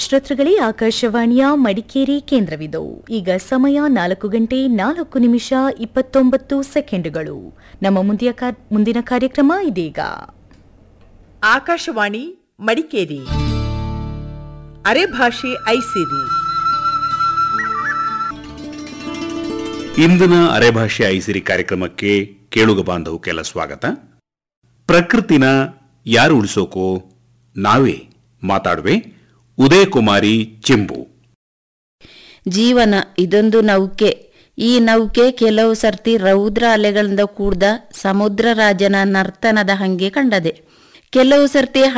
ಶ್ರೋತೃಗಳೇ ಆಕಾಶವಾಣಿಯ ಮಡಿಕೇರಿ ಕೇಂದ್ರವಿದು ಈಗ ಸಮಯ ನಾಲ್ಕು ಗಂಟೆ ನಾಲ್ಕು ನಿಮಿಷ ಇಪ್ಪತ್ತೊಂಬತ್ತು ಸೆಕೆಂಡುಗಳು ನಮ್ಮ ಮುಂದಿನ ಕಾ- ಮುಂದಿನ ಕಾರ್ಯಕ್ರಮ ಇದೀಗ ಆಕಾಶವಾಣಿ ಮಡಿಕೇರಿ ಅರೆಭಾಷೆ ಐಸಿರಿ ಇಂದಿನ ಅರೆಭಾಷೆ ಐಸಿರಿ ಕಾರ್ಯಕ್ರಮಕ್ಕೆ ಕೇಳುಗ ಬಾಂಧವಕ್ಕೆಲ್ಲ ಸ್ವಾಗತ ಪ್ರಕೃತಿನ ಯಾರು ಉಳಿಸೋಕೋ ನಾವೇ ಮಾತಾಡುವೆ ಉದಯ ಕುಮಾರಿ ಚೆಂಬು ಜೀವನ ಇದೊಂದು ನೌಕೆ ಈ ನೌಕೆ ಕೆಲವು ಸರ್ತಿ ರೌದ್ರ ಅಲೆಗಳಿಂದ ಕೂಡ್ದ ಸಮುದ್ರ ರಾಜನ ನರ್ತನದ ಹಂಗೆ ಕಂಡದೆ ಕೆಲವು ಸರ್ತಿ